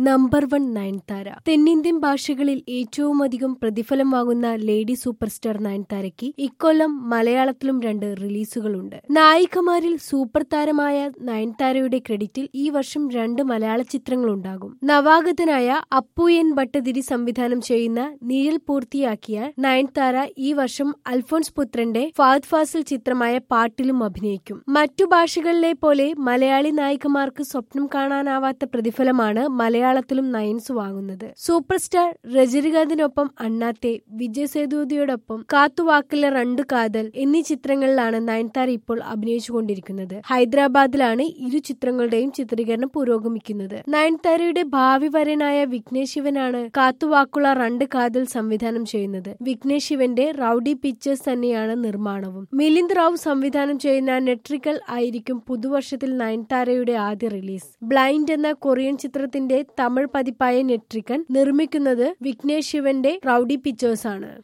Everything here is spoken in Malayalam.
നമ്പർ വൺ നയൻതാര തെന്നിന്ത്യൻ ഭാഷകളിൽ ഏറ്റവും അധികം പ്രതിഫലം വാങ്ങുന്ന ലേഡി സൂപ്പർ സ്റ്റാർ നയൻതാരയ്ക്ക് ഇക്കൊല്ലം മലയാളത്തിലും രണ്ട് റിലീസുകളുണ്ട് നായികമാരിൽ സൂപ്പർ താരമായ നയൻതാരയുടെ ക്രെഡിറ്റിൽ ഈ വർഷം രണ്ട് മലയാള ചിത്രങ്ങളുണ്ടാകും നവാഗതനായ അപ്പു എൻ ഭട്ടതിരി സംവിധാനം ചെയ്യുന്ന നിഴൽ പൂർത്തിയാക്കിയ നയൻതാര ഈ വർഷം അൽഫോൺസ് പുത്രന്റെ ഫാദ് ഫാസിൽ ചിത്രമായ പാട്ടിലും അഭിനയിക്കും മറ്റു ഭാഷകളിലെ പോലെ മലയാളി നായികമാർക്ക് സ്വപ്നം കാണാനാവാത്ത പ്രതിഫലമാണ് മലയാളത്തിലും നയൻസ് വാങ്ങുന്നത് സൂപ്പർ സ്റ്റാർ രജനികാന്തിനൊപ്പം അണ്ണാത്തെ വിജയ് സേതുപതിയോടൊപ്പം കാത്തുവാക്കിലെ രണ്ട് കാതൽ എന്നീ ചിത്രങ്ങളിലാണ് നയൻതാര ഇപ്പോൾ അഭിനയിച്ചുകൊണ്ടിരിക്കുന്നത് ഹൈദരാബാദിലാണ് ഇരു ചിത്രങ്ങളുടെയും ചിത്രീകരണം പുരോഗമിക്കുന്നത് നയൻതാരയുടെ ഭാവി വരനായ വിഘ്നേഷ് ശിവനാണ് കാത്തുവാക്കുള്ള രണ്ട് കാതൽ സംവിധാനം ചെയ്യുന്നത് വിഘ്നേഷ് ശിവന്റെ റൌഡി പിക്ചേഴ്സ് തന്നെയാണ് നിർമ്മാണവും മിലിന്ദ് റാവു സംവിധാനം ചെയ്യുന്ന നെട്രിക്കൽ ആയിരിക്കും പുതുവർഷത്തിൽ നയൻതാരയുടെ ആദ്യ റിലീസ് ബ്ലൈൻഡ് എന്ന കൊറിയൻ ചിത്രത്തിന്റെ തമിഴ് പതിപ്പായ നെട്രിക്കൻ നിർമ്മിക്കുന്നത് വിഘ്നേഷ് ശിവന്റെ റൌഡി പിക്ചേഴ്സ് ആണ്